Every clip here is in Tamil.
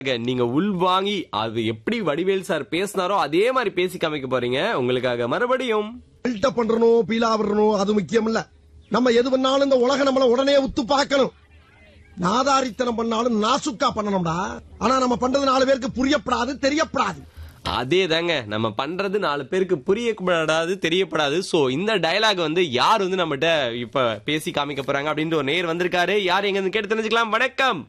நீங்க உள்வாங்கி அது எப்படி வடிவேல் சார் பேசினாரோ அதே மாதிரி பேசி காமிக்க போறீங்க உங்களுக்காக மறுபடியும் பில்டப் பண்றணும் பீலா விடணும் அது முக்கியம் இல்ல நம்ம எது பண்ணாலும் இந்த உலக நம்மள உடனே உத்து பார்க்கணும் நாதாரித்தனம் பண்ணாலும் நாசுக்கா பண்ணணும்டா ஆனா நம்ம பண்றது நாலு பேருக்கு புரியப்படாது தெரியப்படாது அதே தாங்க நம்ம பண்றது நாலு பேருக்கு புரியப்படாது தெரியப்படாது சோ இந்த டயலாக் வந்து யார் வந்து நம்மகிட்ட இப்ப பேசி காமிக்க போறாங்க அப்படின்ற ஒரு நேர் வந்திருக்காரு யார் எங்க இருந்து கேட்டு தெரிஞ்சுக்கலாம் வணக்கம்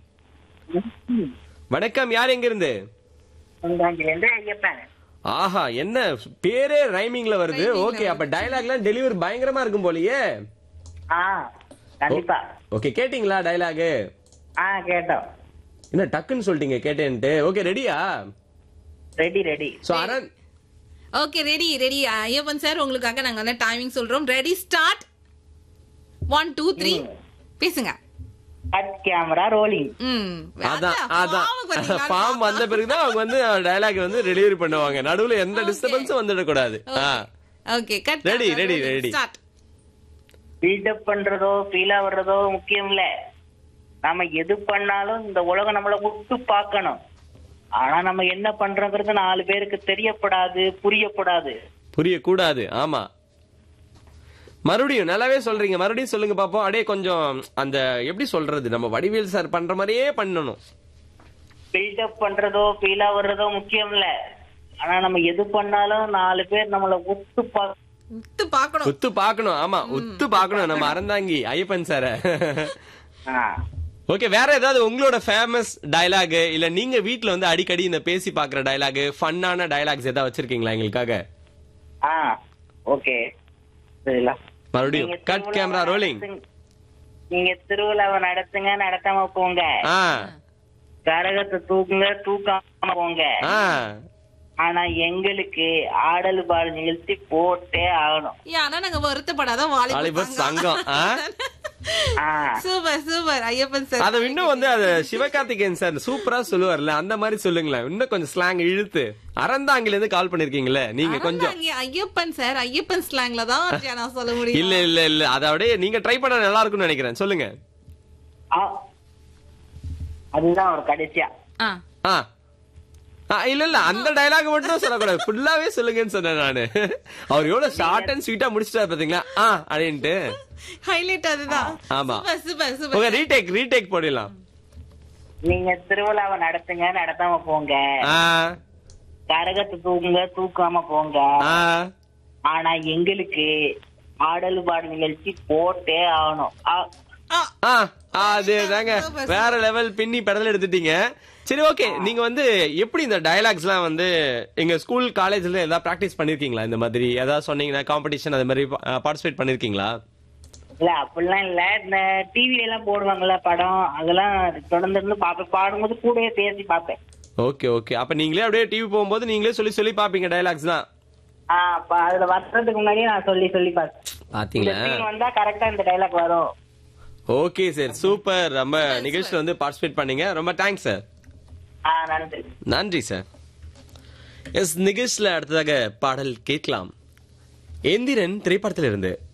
வணக்கம் யார் எங்க இருந்து உண்டாங்கிலேருந்து ஐயப்பன் ஆஹா என்ன பேரே ரைமிங்ல வருது ஓகே அப்ப டயலாக்லாம் டெலிவரி பயங்கரமா இருக்கும் போலயே ஆ கண்டிப்பா ஓகே கேட்டிங்களா டயலாக் ஆ கேட்டோம் என்ன டக்குன்னு சொல்லிட்டீங்க கேட்டேன்ட்டு ஓகே ரெடியா ready ready so Aran okay ready ready Ayyappan sir உங்களுக்காக நாங்க வந்து டைமிங் சொல்றோம் ready start one two three பேசுங்க கட் கேமரா ரோலிங் ம் அதான் அதான் பாவம் பாத்தீங்களா? ஃபார்ம் வந்த பிறகுதான் அவங்க வந்து டயலாக் வந்து டெலிவரி பண்ணுவாங்க நடுவுல எந்த டிஸ்டர்பன்ஸும் வந்துடக்கூடாது ஆ okay cut Ready, ready, ready. Start buildup பண்றதோ ஃபீலா வர்றதோ முக்கியம் இல்ல நாம எது பண்ணாலும் இந்த உலகம் நம்மள விட்டு பார்க்கணும் ஆனா நம்ம என்ன பண்றோங்கிறது நாலு பேருக்கு தெரியப்படாது புரியப்படாது புரியக்கூடாது ஆமா மறுபடியும் நல்லாவே சொல்றீங்க மறுபடியும் சொல்லுங்க பாப்போம் அப்படியே கொஞ்சம் அந்த எப்படி சொல்றது நம்ம வடிவேல் சார் பண்ற மாதிரியே பண்ணணும் பில்டப் பண்றதோ ஃபீலா வர்றதோ முக்கியம் இல்ல ஆனா நம்ம எது பண்ணாலும் நாலு பேர் நம்மள விட்டு பார்க்க உத்து பார்க்கணும் உத்து பார்க்கணும் ஆமா உத்து பார்க்கணும் நம்ம அறந்தாங்கி ஐயப்பன் சார ஆ. ஓகே வேற ஏதாவது உங்களோட ஃபேமஸ் டயலாக் இல்ல நீங்க வீட்ல வந்து அடிக்கடி இந்த பேசி பாக்குற டயலாக் ஃபன்னான டயலாக்ஸ் ஏதாவது வச்சிருக்கீங்களா எங்களுக்காக ஆ ஓகே சரிங்களா மறுபடியும் நீங்க கட் திருவிழாவை கேமரா ரோலிங் நடத்துங்க. நீங்க திருவிழாவை நடத்துங்க நடத்தாம போங்க ஆ கரகத்தை தூக்குங்க தூக்காம போங்க ஆ ஆனா எங்களுக்கு ஆடல் பாடல் நிகழ்ச்சி போட்டே ஆகணும் ஏன், ஆனா நாங்க வருத்தப்படாத வாலிபர் வாலிபர் சங்கம் ஆ? ஆ, சூப்பர் சூப்பர் ஐயப்பன் சார் அத இன்னும் வந்து அது சிவகார்த்திகேயன் சார் சூப்பரா சொல்லுவார்ல அந்த மாதிரி சொல்லுங்களேன் இன்னும் கொஞ்சம் ஸ்லாங் இழுத்து அறந்தாங்கில இருந்து கால் பண்ணிருக்கீங்களே நீங்க கொஞ்சம் அறந்தாங்கி ஐயப்பன் சார் ஐயப்பன் ஸ்லாங்ல தான் நான் சொல்ல முடியும் இல்ல இல்ல இல்ல அத அப்படியே நீங்க ட்ரை பண்ண நல்லா இருக்கும்னு நினைக்கிறேன் சொல்லுங்க ஆ. அதுதான் ஒரு கடைசியா ஆ ஆ ஆ, இல்ல இல்ல அந்த டயலாக் மட்டும் சொல்லக்கூடாது ஃபுல்லாவே சொல்லுங்கன்னு சொன்னேன் நானு அவர் எவ்வளவு ஷார்ட் அண்ட் ஸ்வீட்டா முடிச்சிட்டாரு பாத்தீங்களா ஆ அப்படின்ட்டு ஹைலைட் அதுதான் ஆமா. Super super okay super retake retake போடலாம் நீங்க திருவிழாவை நடத்துங்க நடத்தாம போங்க ஆ கரகத்தை தூக்குங்க தூக்காம போங்க ஆ ஆனா எங்களுக்கு ஆடல் பாடல் நிகழ்ச்சி போட்டே ஆகணும் ஆ, ஆ, ஆ அதேதாங்க Super, வேற லெவல் பின்னி பெடல் எடுத்துட்டீங்க சரி ஓகே நீங்க வந்து எப்படி இந்த டயலாக்ஸ் எல்லாம் வந்து எங்க ஸ்கூல் காலேஜ்ல ஏதாவது பிராக்டிஸ் பண்ணிருக்கீங்களா இந்த மாதிரி ஏதாவது சொன்னீங்கன்னா காம்படிஷன் அது மாதிரி பார்ட்டிசிபேட் பண்ணிருக்கீங்களா இல்ல அப்படிலாம் இல்ல இந்த டிவில எல்லாம் போடுவாங்கல்ல படம் அதெல்லாம் தொடர்ந்து இருந்து பாப்பேன் பாடும்போது கூடயே பேசி பாப்பேன் ஓகே ஓகே அப்ப நீங்களே அப்படியே டிவி போகும்போது நீங்களே சொல்லி சொல்லி பாப்பீங்க டயலாக்ஸ் தான் ஆ, அப்ப அதுல வர்றதுக்கு முன்னாடியே நான் சொல்லி சொல்லி பார்த்தேன் இந்த பாத்தீங்களா scene வந்தா கரெக்டா இந்த டைலாக் வரும் ஓகே சார் சூப்பர் நம்ம நிகழ்ச்சியில வந்து பார்ட்டிசிபேட் பண்ணீங்க ரொம்ப தேங்க்ஸ் சார் ஆ நன்றி நன்றி சார் எஸ் நிகழ்ச்சியில அடுத்ததாக பாடல் கேட்கலாம் எந்திரன் திரைப்படத்திலிருந்து